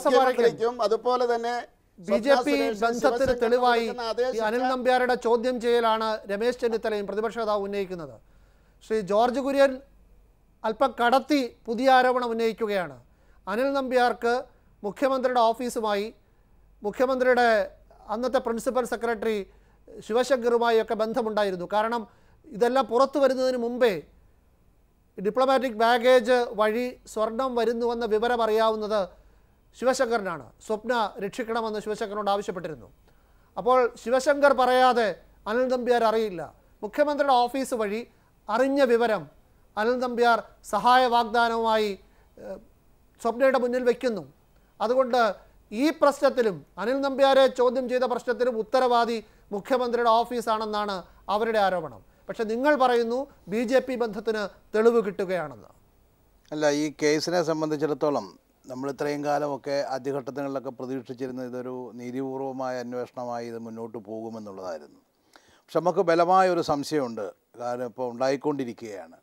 മുഖ്യമന്ത്രിക്കും അതുപോലെ തന്നെ B J P Swapna Suresh, ബന്ധത്തിന് ശിവശങ്കറിനും തെളിവായി കൊടുക്കുന്ന അതേ ഈ അനിൽ ശിക്ഷ നമ്പ്യാരുടെ ചോദ്യം ചെയ്യലാണ് രമേശ് ചെന്നിത്തലയും പ്രതിപക്ഷ നേതാവ് ഉന്നയിക്കുന്നത് ശ്രീ ജോർജ് കുര്യൻ അല്പം കടത്തി പുതിയ ആരോപണം ഉന്നയിക്കുകയാണ് അനിൽ നമ്പ്യാർക്ക് മുഖ്യമന്ത്രിയുടെ ഓഫീസുമായി മുഖ്യമന്ത്രിയുടെ അന്നത്തെ പ്രിൻസിപ്പൽ സെക്രട്ടറി ശിവശങ്കറുമായി ഒക്കെ ബന്ധമുണ്ടായിരുന്നു കാരണം ഇതെല്ലാം പുറത്തു വരുന്നതിന് മുമ്പേ ഡിപ്ലോമാറ്റിക് ബാഗേജ് വഴി സ്വർണം വരുന്നുവെന്ന വിവരം അറിയാവുന്നത് ശിവശങ്കറിനാണ് സ്വപ്ന രക്ഷിക്കണമെന്ന് ശിവശങ്കറിനോട് ആവശ്യപ്പെട്ടിരുന്നു അപ്പോൾ ശിവശങ്കർ പറയാതെ അനിൽ നമ്പ്യാർ അറിയില്ല മുഖ്യമന്ത്രിയുടെ ഓഫീസ് വഴി അറിഞ്ഞ വിവരം അനിൽ നമ്പ്യാർ സഹായ വാഗ്ദാനവുമായി ഏഹ്, സ്വപ്നയുടെ മുന്നിൽ വയ്ക്കുന്നു അതുകൊണ്ട് ഈ പ്രശ്നത്തിലും അനിൽ നമ്പ്യാരെ ചോദ്യം ചെയ്ത പ്രശ്നത്തിലും ഉത്തരവാദി മുഖ്യമന്ത്രിയുടെ ഓഫീസാണെന്നാണ് അവരുടെ ആരോപണം പക്ഷെ നിങ്ങൾ പറയുന്നു ബി ജെ പി ബന്ധത്തിന് തെളിവ് കിട്ടുകയാണെന്ന് അല്ല ഈ കേസിനെ സംബന്ധിച്ചിടത്തോളം നമ്മൾ ഇത്രയും കാലമൊക്കെ ആദ്യഘട്ടങ്ങളിലൊക്കെ പ്രതീക്ഷിച്ചിരുന്നത് ഇതൊരു നീതിപൂർവമായ അന്വേഷണമായി ഇത് മുന്നോട്ട് പോകുമെന്നുള്ളതായിരുന്നു പക്ഷെ നമുക്ക് ബലമായ ഒരു സംശയമുണ്ട് കാരണം ഇപ്പോൾ ഉണ്ടായിക്കൊണ്ടിരിക്കുകയാണ്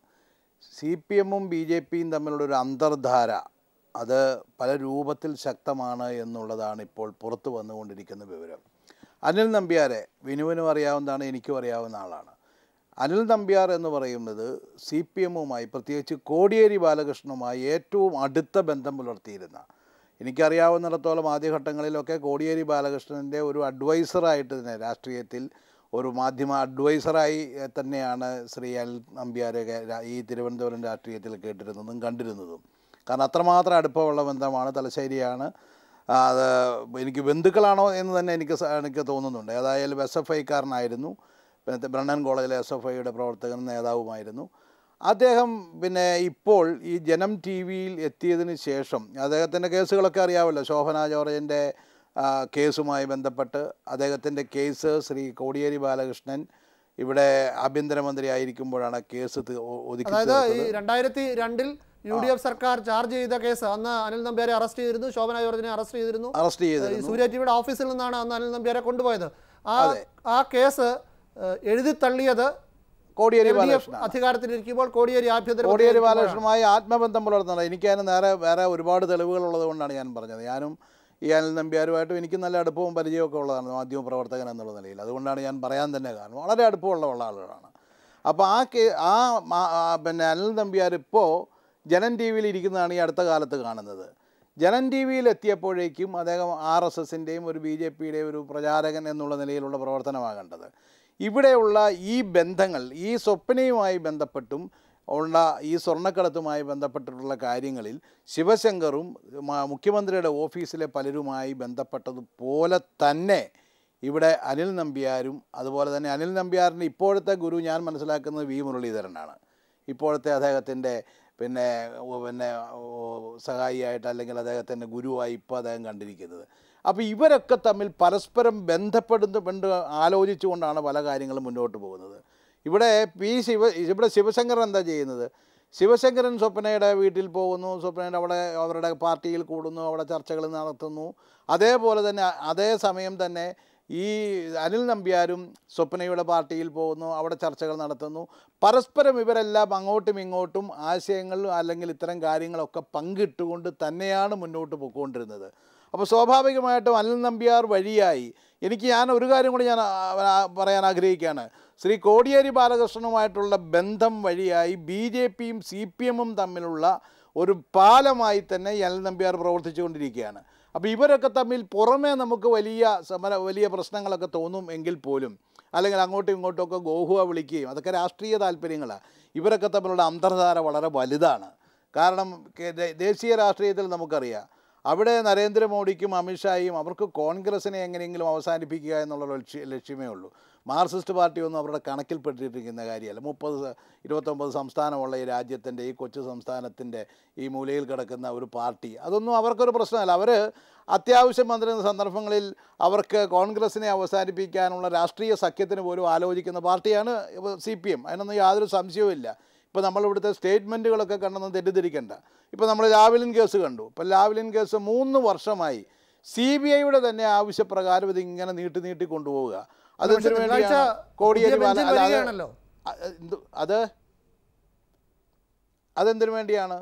സി പി എമ്മും ബി ജെ പിയും തമ്മിലുള്ളൊരു അന്തർധാര അത് പല രൂപത്തിൽ ശക്തമാണ് എന്നുള്ളതാണ് ഇപ്പോൾ പുറത്തു വന്നുകൊണ്ടിരിക്കുന്ന വിവരം അനിൽ നമ്പ്യാരെ വിനുവിനും അറിയാവുന്നതാണ് എനിക്കും അറിയാവുന്ന ആളാണ് അനിൽ നമ്പ്യാർ എന്ന് പറയുന്നത് സി പി എമ്മുമായി പ്രത്യേകിച്ച് കോടിയേരി ബാലകൃഷ്ണനുമായി ഏറ്റവും അടുത്ത ബന്ധം പുലർത്തിയിരുന്ന എനിക്കറിയാവുന്നിടത്തോളം ആദ്യഘട്ടങ്ങളിലൊക്കെ കോടിയേരി ബാലകൃഷ്ണൻ്റെ ഒരു അഡ്വൈസറായിട്ട് തന്നെ രാഷ്ട്രീയത്തിൽ ഒരു മാധ്യമ അഡ്വൈസറായി എഹ്, തന്നെയാണ് ശ്രീ അനിൽ നമ്പ്യാരെ രാ- ഈ തിരുവനന്തപുരം രാഷ്ട്രീയത്തിൽ കേട്ടിരുന്നതും കണ്ടിരുന്നതും കാരണം അത്രമാത്രം അടുപ്പമുള്ള ബന്ധമാണ് തലശ്ശേരിയാണ് ആ, അത് എനിക്ക് ബന്ധുക്കളാണോ എന്ന് തന്നെ എനിക്ക് സ- എനിക്ക് തോന്നുന്നുണ്ട് ഏതായാലും എസ് എഫ് ഐക്കാരനായിരുന്നു പിന്നെ ബ്രണ്ണൻ കോളേജിലെ എസ് എഫ് ഐയുടെ പ്രവർത്തകനും നേതാവുമായിരുന്നു അദ്ദേഹം പിന്നെ ഇപ്പോൾ ഈ ജനം ടി വിയിൽ എത്തിയതിന് ശേഷം അദ്ദേഹത്തിൻ്റെ കേസുകളൊക്കെ അറിയാമല്ലോ ശോഭന ജോർജിൻ്റെ ആ, കേസുമായി ബന്ധപ്പെട്ട് അദ്ദേഹത്തിൻ്റെ കേസ് ശ്രീ കോടിയേരി ബാലകൃഷ്ണൻ ഇവിടെ ആഭ്യന്തരമന്ത്രി ആയിരിക്കുമ്പോഴാണ് കേസ് തി- ഒ- ഒതുക്കി അതായത് ഈ തീർത്തത്. രണ്ടായിരത്തി രണ്ടിൽ യു ഡി എഫ് സർക്കാർ ചാർജ് ചെയ്ത കേസ് അന്ന് അനിൽ നമ്പ്യാരെ അറസ്റ്റ് ചെയ്തിരുന്നു ശോഭന ജോർജിനെ അറസ്റ്റ് ചെയ്തിരുന്നു അറസ്റ്റ് ഈ ചെയ്തിരുന്നു സൂര്യ ടിവിയുടെ ഓഫീസിൽ നിന്നാണ് അന്ന് അനിൽ നമ്പ്യാരെ കൊണ്ടുപോയത് ആ ആ കേസ് ഏഹ്, എഴുതി തള്ളിയത് Kodiyeri L D F Balakrishnan അധികാരത്തിലിരിക്കുമ്പോൾ കോടിയേരി ആഭ്യന്തര കോടിയേരി ബാലകൃഷ്ണനുമായി ആത്മബന്ധം പുലർത്തുന്നത് എനിക്ക് അതിന് നേരെ വേറെ ഒരുപാട് തെളിവുകളുള്ളത് കൊണ്ടാണ് ഞാൻ പറഞ്ഞത് ഞാനും ഈ അനിൽ നമ്പ്യാരുമായിട്ടും എനിക്ക് നല്ല അടുപ്പവും പരിചയമൊക്കെ ഉള്ളതാണ് മാധ്യമ പ്രവർത്തകൻ എന്നുള്ള നിലയിൽ അതുകൊണ്ടാണ് ഞാൻ പറയാൻ തന്നെ കാരണം വളരെ അടുപ്പമുള്ള ഉള്ള ആളുകളാണ് അപ്പോൾ ആ കേ ആ മാ- ആ പിന്നെ അനിൽ നമ്പ്യാർ ഇപ്പോൾ ജനൻ ടി വിയിൽ ഇരിക്കുന്നതാണ് ഈ അടുത്ത കാലത്ത് കാണുന്നത് ജനൻ ടി വിയിൽ എത്തിയപ്പോഴേക്കും അദ്ദേഹം ആർ എസ് എസിൻ്റെയും ഒരു ബി ജെ പിയുടെയും ഒരു പ്രചാരകൻ എന്നുള്ള നിലയിലുള്ള പ്രവർത്തനമാകേണ്ടത് ഇവിടെയുള്ള ഈ ബന്ധങ്ങൾ ഈ സ്വപ്നയുമായി ബന്ധപ്പെട്ടും ഉള്ള ഈ സ്വർണ്ണക്കടത്തുമായി ബന്ധപ്പെട്ടിട്ടുള്ള കാര്യങ്ങളിൽ ശിവശങ്കറും മ- മുഖ്യമന്ത്രിയുടെ ഓഫീസിലെ പലരുമായി ബന്ധപ്പെട്ടതുപോലെ തന്നെ ഇവിടെ അനിൽ നമ്പ്യാരും അതുപോലെ തന്നെ അനിൽ നമ്പ്യാറിൻ്റെ ഇപ്പോഴത്തെ ഗുരു ഞാൻ മനസ്സിലാക്കുന്നത് വി മുരളീധരനാണ് ഇപ്പോഴത്തെ അദ്ദേഹത്തിൻ്റെ പിന്നെ ഓ, പിന്നെ ഓ, സഹായിയായിട്ട് അല്ലെങ്കിൽ അദ്ദേഹത്തിൻ്റെ ഗുരുവായി ഇപ്പോൾ അദ്ദേഹം കണ്ടിരിക്കുന്നത് അപ്പോൾ ഇവരൊക്കെ തമ്മിൽ പരസ്പരം ബന്ധപ്പെടുന്ന ബന്ധ ആലോചിച്ചുകൊണ്ടാണ് പല കാര്യങ്ങളും മുന്നോട്ട് പോകുന്നത് ഇവിടെ പി ശിവ ഇവിടെ ശിവശങ്കരൻ എന്താ ചെയ്യുന്നത് ശിവശങ്കരൻ സ്വപ്നയുടെ വീട്ടിൽ പോകുന്നു സ്വപ്നയുടെ അവിടെ അവരുടെ പാർട്ടിയിൽ കൂടുന്നു അവിടെ ചർച്ചകൾ നടത്തുന്നു അതേപോലെ തന്നെ അതേ സമയം തന്നെ ഈ അനിൽ നമ്പ്യാരും സ്വപ്നയുടെ പാർട്ടിയിൽ പോകുന്നു അവിടെ ചർച്ചകൾ നടത്തുന്നു പരസ്പരം ഇവരെല്ലാം അങ്ങോട്ടും ഇങ്ങോട്ടും ആശയങ്ങൾ അല്ലെങ്കിൽ ഇത്തരം കാര്യങ്ങളൊക്കെ പങ്കിട്ടുകൊണ്ട് തന്നെയാണ് മുന്നോട്ട് പോയിക്കൊണ്ടിരുന്നത് അപ്പോൾ സ്വാഭാവികമായിട്ടും അനിൽ നമ്പ്യാർ വഴിയായി എനിക്ക് ഞാൻ ഒരു കാര്യം കൂടി ഞാൻ ആ, ആ, പറയാൻ ആഗ്രഹിക്കുകയാണ് ശ്രീ കോടിയേരി ബാലകൃഷ്ണനുമായിട്ടുള്ള ബന്ധം വഴിയായി ബി ജെ പിയും സി പി എമ്മും തമ്മിലുള്ള ഒരു പാലമായി തന്നെ ഈ അനിൽ നമ്പ്യാർ പ്രവർത്തിച്ചുകൊണ്ടിരിക്കുകയാണ് അപ്പോൾ ഇവരൊക്കെ തമ്മിൽ പുറമേ നമുക്ക് വലിയ സമര വലിയ പ്രശ്നങ്ങളൊക്കെ തോന്നും എങ്കിൽ പോലും അല്ലെങ്കിൽ അങ്ങോട്ടും ഇങ്ങോട്ടും ഒക്കെ ഗോഹുവ വിളിക്കുകയും അതൊക്കെ രാഷ്ട്രീയ താല്പര്യങ്ങളാണ് ഇവരൊക്കെ തമ്മിലുള്ള അന്തർധാര വളരെ വലുതാണ് കാരണം കേ- ദേ- ദേശീയ രാഷ്ട്രീയത്തിൽ നമുക്കറിയാം അവിടെ നരേന്ദ്രമോദിക്കും അമിത്ഷായും അവർക്ക് കോൺഗ്രസിനെ എങ്ങനെയെങ്കിലും അവസാനിപ്പിക്കുക എന്നുള്ള ലക്ഷ്യ ലക്ഷ്യമേ ഉള്ളൂ മാർക്സിസ്റ്റ് പാർട്ടിയൊന്നും അവരുടെ കണക്കിൽപ്പെട്ടിരിക്കുന്ന കാര്യമല്ല മുപ്പത് സ- ഇരുപത്തൊമ്പത് സംസ്ഥാനമുള്ള ഈ രാജ്യത്തിൻ്റെ ഈ കൊച്ചു സംസ്ഥാനത്തിൻ്റെ ഈ മൂലയിൽ കിടക്കുന്ന ഒരു പാർട്ടി അതൊന്നും അവർക്കൊരു പ്രശ്നമല്ല അവർ അത്യാവശ്യം വന്നിരുന്ന സന്ദർഭങ്ങളിൽ അവർക്ക് കോൺഗ്രസിനെ അവസാനിപ്പിക്കാനുള്ള രാഷ്ട്രീയ സഖ്യത്തിന് പോലും ആലോചിക്കുന്ന പാർട്ടിയാണ് സി പി എം അതിനൊന്നും യാതൊരു സംശയവുമില്ല ഇപ്പോൾ നമ്മളിവിടുത്തെ സ്റ്റേറ്റ്മെൻറ്റുകളൊക്കെ കണ്ടെന്ന് തെറ്റിദ്ധരിക്കണ്ട ഇപ്പോൾ നമ്മൾ ലാവ്ലിൻ കേസ് കണ്ടു ഇപ്പോൾ ലാവ്ലിൻ കേസ് മൂന്ന് വർഷമായി സി ബി ഐയുടെ തന്നെ ആവശ്യപ്രകാരം ഇത് ഇങ്ങനെ നീട്ടി നീട്ടി കൊണ്ടുപോവുക അത് പക്ഷേ എന്തിനു തിങ്കളാഴ്ച വേണ്ടിയാണ് കോടിയേരി പുതിയ ബാല ബെഞ്ചിൽ അല്ല, അത് വരികയാണല്ലോ. അ- എന്ത് അത് അതെന്തിനു വേണ്ടിയാണ്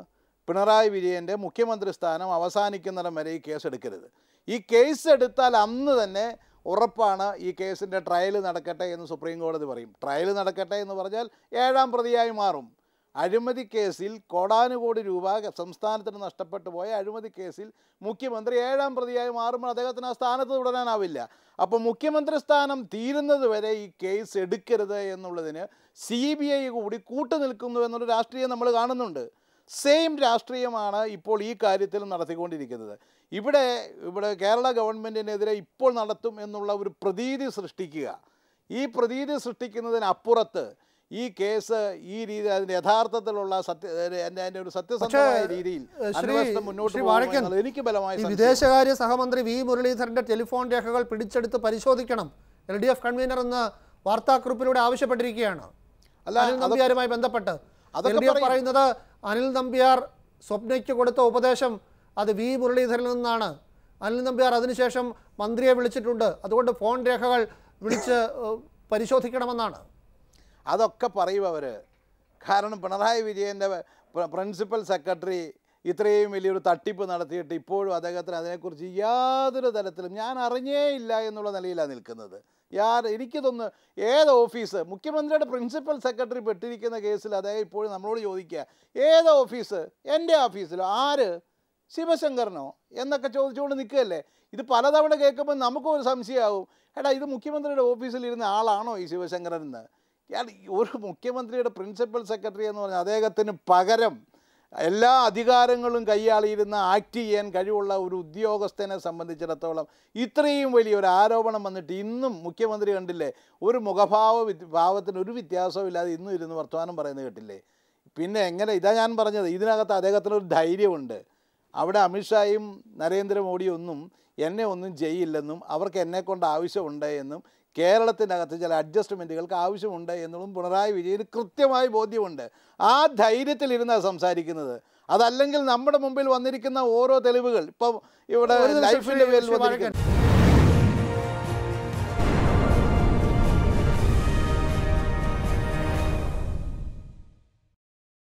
പിണറായി വിജയൻ്റെ മുഖ്യമന്ത്രി സ്ഥാനം അവസാനിക്കുന്നിടം വരെ ഈ കേസ് എടുക്കരുത് ഈ കേസ് എടുത്താൽ അന്ന് തന്നെ ഉറപ്പാണ് ഈ കേസിൻ്റെ ട്രയൽ നടക്കട്ടെ എന്ന് സുപ്രീം കോടതി പറയും ട്രയൽ നടക്കട്ടെ എന്ന് പറഞ്ഞാൽ ഏഴാം പ്രതിയായി മാറും അഴിമതി കേസിൽ കോടാനുകോടി രൂപ സംസ്ഥാനത്തിന് നഷ്ടപ്പെട്ടു പോയ അഴിമതി കേസിൽ മുഖ്യമന്ത്രി ഏഴാം പ്രതിയായി മാറുമ്പോൾ അദ്ദേഹത്തിന് ആ സ്ഥാനത്ത് തുടരാനാവില്ല അപ്പോൾ മുഖ്യമന്ത്രി സ്ഥാനം തീരുന്നത് വരെ ഈ കേസ് എടുക്കരുത് എന്നുള്ളതിന് സി ബി ഐ കൂടി കൂട്ടുനിൽക്കുന്നു എന്നൊരു രാഷ്ട്രീയം നമ്മൾ കാണുന്നുണ്ട് സെയിം രാഷ്ട്രീയമാണ് ഇപ്പോൾ ഈ കാര്യത്തിൽ നടത്തിക്കൊണ്ടിരിക്കുന്നത് ഇവിടെ ഇവിടെ കേരള ഗവൺമെൻറ്റിനെതിരെ ഇപ്പോൾ നടത്തും എന്നുള്ള ഒരു പ്രതീതി സൃഷ്ടിക്കുക ഈ പ്രതീതി സൃഷ്ടിക്കുന്നതിനപ്പുറത്ത് ഈ കേസ് ഈ രീതി അതിൻ്റെ യഥാർത്ഥത്തിലുള്ള സത്യ എൻ്റെ അതിൻ്റെ ഒരു സത്യസന്ധമായ രീതിയിൽ ഏഹ്, ശ്രീ- അന്വേഷണം മുന്നോട്ട് ശ്രീ പോകുമോ വാഴക്കൻ, എന്നുള്ളത് എനിക്ക് ബലമായ ഈ സംശയം. വിദേശകാര്യ സഹമന്ത്രി വി മുരളീധരന്റെ ടെലിഫോൺ രേഖകൾ പിടിച്ചെടുത്ത് പരിശോധിക്കണം എൽ ഡി എഫ് കൺവീനർ എന്ന് വാർത്താക്കുറിപ്പിലൂടെ ആവശ്യപ്പെട്ടിരിക്കുകയാണ് അല്ല, അനിൽ അതൊക്കെ- നമ്പ്യാരുമായി ബന്ധപ്പെട്ട് എൽ അതൊക്കെ ഡി എഫ് പറയും. പറയുന്നത് അനിൽ നമ്പ്യാർ സ്വപ്നയ്ക്ക് കൊടുത്ത ഉപദേശം അത് വി മുരളീധരനിൽ നിന്നാണ് അനിൽ നമ്പ്യാർ അതിനുശേഷം മന്ത്രിയെ വിളിച്ചിട്ടുണ്ട് അതുകൊണ്ട് ഫോൺ രേഖകൾ വിളിച്ച് ഏഹ്, പരിശോധിക്കണമെന്നാണ് അതൊക്കെ പറയും അവർ കാരണം പിണറായി വിജയൻ്റെ പ്രിൻസിപ്പൽ സെക്രട്ടറി ഇത്രയും വലിയൊരു തട്ടിപ്പ് നടത്തിയിട്ട് ഇപ്പോഴും അദ്ദേഹത്തിന് അതിനെക്കുറിച്ച് യാതൊരു തരത്തിലും ഞാൻ അറിഞ്ഞേ ഇല്ല എന്നുള്ള നിലയിലാണ് നിൽക്കുന്നത് യാർ എനിക്ക് തോന്നുന്നു ഏത് ഓഫീസ് മുഖ്യമന്ത്രിയുടെ പ്രിൻസിപ്പൽ സെക്രട്ടറി പെട്ടിരിക്കുന്ന കേസിൽ അദ്ദേഹം ഇപ്പോഴും നമ്മളോട് ചോദിക്കുക ഏത് ഓഫീസ് എൻ്റെ ഓഫീസിലോ ആര് ശിവശങ്കറിനോ എന്നൊക്കെ ചോദിച്ചുകൊണ്ട് നിൽക്കുകയല്ലേ ഇത് പലതവണ കേൾക്കുമ്പോൾ നമുക്കും ഒരു സംശയമാവും എടാ ഇത് മുഖ്യമന്ത്രിയുടെ ഓഫീസിൽ ഇരുന്ന ആളാണോ ഈ ശിവശങ്കരൻ എന്ന് ഇയാൾ ഈ ഒരു മുഖ്യമന്ത്രിയുടെ പ്രിൻസിപ്പൽ സെക്രട്ടറി എന്ന് പറഞ്ഞാൽ അദ്ദേഹത്തിന് പകരം എല്ലാ അധികാരങ്ങളും കൈയാളിയിരുന്ന ആക്ട് ചെയ്യാൻ കഴിവുള്ള ഒരു ഉദ്യോഗസ്ഥനെ സംബന്ധിച്ചിടത്തോളം ഇത്രയും വലിയൊരു ആരോപണം വന്നിട്ട് ഇന്നും മുഖ്യമന്ത്രി കണ്ടില്ലേ ഒരു മുഖഭാവ വ്യത്യ- ഭാവത്തിന് ഒരു വ്യത്യാസവും ഇല്ലാതെ ഇന്നും ഇരുന്ന് വർത്തമാനം പറയുന്നത് കേട്ടില്ലേ പിന്നെ എങ്ങനെ ഇതാ ഞാൻ പറഞ്ഞത് ഇതിനകത്ത് അദ്ദേഹത്തിന് ഒരു ധൈര്യമുണ്ട് അവിടെ അമിത്ഷായും നരേന്ദ്രമോദിയും ഒന്നും എന്നെ ഒന്നും ചെയ്യില്ലെന്നും അവർക്ക് എന്നെ കൊണ്ട് ആവശ്യമുണ്ട് എന്നും കേരളത്തിനകത്ത് ചില അഡ്ജസ്റ്റ്മെൻറ്റുകൾക്ക് ആവശ്യമുണ്ട് എന്നുള്ളതും പിണറായി വിജയന് കൃത്യമായി ബോധ്യമുണ്ട് ആ ധൈര്യത്തിലിരുന്നാണ് സംസാരിക്കുന്നത് അതല്ലെങ്കിൽ നമ്മുടെ മുമ്പിൽ വന്നിരിക്കുന്ന ഓരോ തെളിവുകൾ ഇപ്പം ഇവിടെ ഒരു നിമിഷം ലൈഫിൻ്റെ ശ്രീ- പേരിൽ ശ്രീ വന്നിരിക്കുന്ന വാഴക്കൻ.